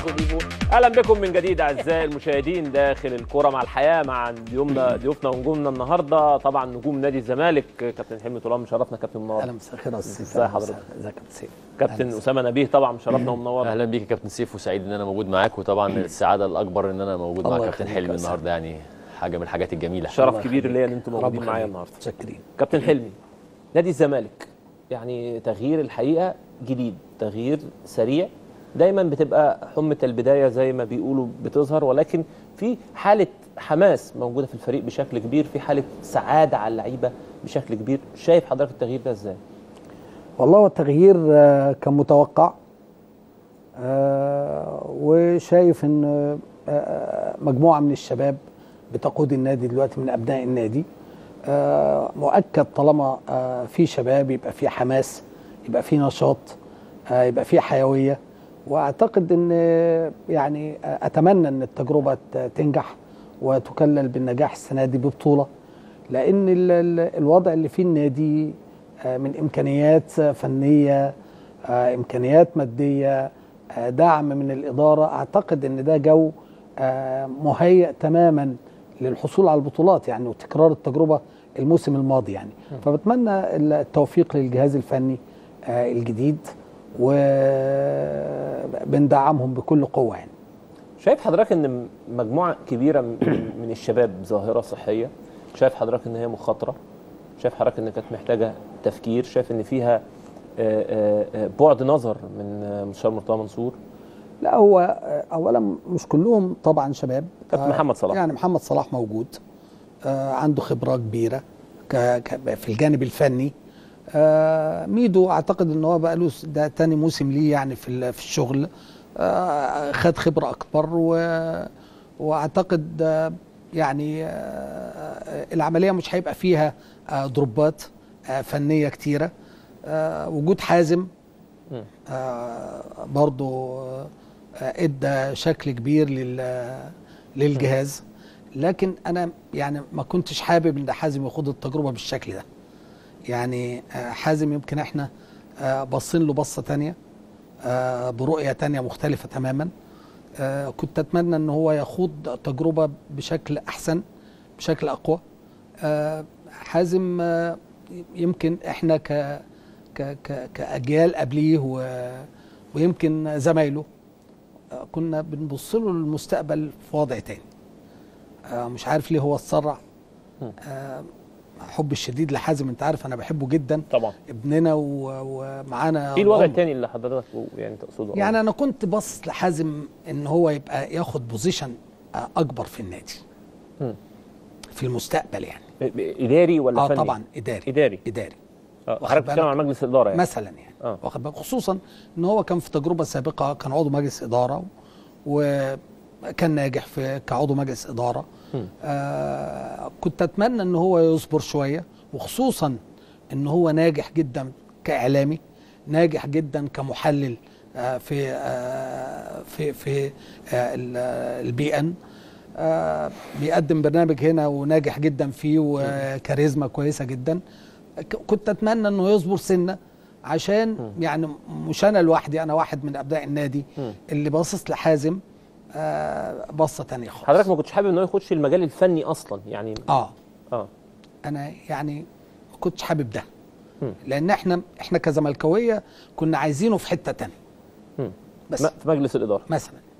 ضيفه اهلا بكم من جديد اعزائي المشاهدين داخل الكوره مع الحياه مع ضيوفنا ضيوفنا ونجومنا النهارده طبعا نجوم نادي الزمالك كابتن حلمي طولان مشرفنا كابتن منور اهلا مساء الخير يا استاذ ازي حضرتك؟ ازيك يا كابتن سيف كابتن اسامه نبيه طبعا مشرفنا ومنورنا اهلا بيك يا كابتن سيف وسعيد ان انا موجود معاك وطبعا السعاده الاكبر ان انا موجود مع الله كابتن يخليك حلمي يا النهارده يعني حاجه من الحاجات الجميله شرف الله كبير يخليك. ليا ان انتم موجودين ربنا معايا يخليك. النهارده متشكرين كابتن حلمي نادي الزمالك يعني تغيير الحقيقه جديد تغيير سريع دايما بتبقى حمة البداية زي ما بيقولوا بتظهر ولكن في حالة حماس موجودة في الفريق بشكل كبير في حالة سعادة على اللعيبة بشكل كبير شايف حضرتك التغيير ده ازاي؟ والله هو التغيير آه، كان متوقع آه، وشايف ان آه، مجموعه من الشباب بتقود النادي دلوقتي من ابناء النادي آه، مؤكد طالما آه، في شباب يبقى في حماس يبقى في نشاط آه، يبقى في حيويه واعتقد ان آه، يعني آه، اتمنى ان التجربه ت- تنجح وتكلل بالنجاح السنه دي ببطوله لان ال- ال- الوضع اللي فيه النادي آه، من امكانيات آه، فنيه آه، امكانيات ماديه آه، دعم من الاداره اعتقد ان ده جو آه، مهيئ تماما للحصول على البطولات يعني وتكرار التجربه الموسم الماضي يعني فبتمنى التوفيق للجهاز الفني آه، الجديد وبندعمهم بكل قوه يعني شايف حضرتك ان مجموعة كبيرة من من الشباب ظاهرة صحية شايف حضرتك ان هي مخاطرة شايف حضرتك ان كانت محتاجة تفكير شايف ان فيها آه، آه، آه، بعد نظر من آه، مستشار مرتضى منصور لا هو آه، اولا مش كلهم طبعا شباب كابتن آه، محمد صلاح. يعني محمد صلاح موجود آه، عنده خبره كبيره ك- ك- في الجانب الفني آه، ميدو اعتقد ان هو بقى له س- ده تاني موسم ليه يعني في ال- في الشغل آه، خد خبره اكبر و واعتقد آه، يعني آه، العمليه مش هيبقى فيها آه، دروبات آه، فنيه كتيره آه، وجود حازم آه، برضو آه، ادى شكل كبير لل للجهاز لكن انا يعني ما كنتش حابب ان حازم يخوض التجربه بالشكل ده يعني آه، حازم يمكن احنا آه، باصين له بصه تانية آه، برؤيه تانية مختلفه تماما آه، كنت اتمنى ان هو يخوض تجربه بشكل احسن بشكل اقوى آه، حازم آه، يمكن احنا ك ك ك كاجيال قبليه و ويمكن زمايله آه، كنا بنبص له للمستقبل في وضع تاني آه، مش عارف ليه هو اتسرع آه، حب الشديد لحازم انت عارف انا بحبه جدا طبعا ابننا و- ومعانا ايه الوضع الأم. الثاني اللي حضرتك يعني تقصده يعني انا كنت باصص لحازم ان هو يبقى ياخد بوزيشن آه، اكبر في النادي مم. في المستقبل يعني اداري ولا اه فني؟ طبعا اداري اداري اداري آه، واخد حضرتك بتتكلم بالك؟ عن مجلس الاداره يعني مثلا يعني آه. واخد بالك خصوصا ان هو كان في تجربه سابقه كان عضو مجلس اداره وكان ناجح في كعضو مجلس اداره مم. آه كنت اتمنى ان هو يصبر شويه وخصوصا ان هو ناجح جدا كاعلامي ناجح جدا كمحلل آه في آه في في آه البي ان آه بيقدم برنامج هنا وناجح جدا فيه وكاريزما كويسه جدا ك- كنت اتمنى انه يصبر سنه عشان يعني مش انا لوحدي انا واحد من ابناء النادي مم. اللي باصص لحازم آه بصه تانية خالص حضرتك ما كنتش حابب ان هو يخش المجال الفني اصلا يعني اه اه انا يعني ما كنتش حابب ده مم. لان احنا احنا كزملكاويه كنا عايزينه في حته تانية مم. بس م- في مجلس الاداره مثلا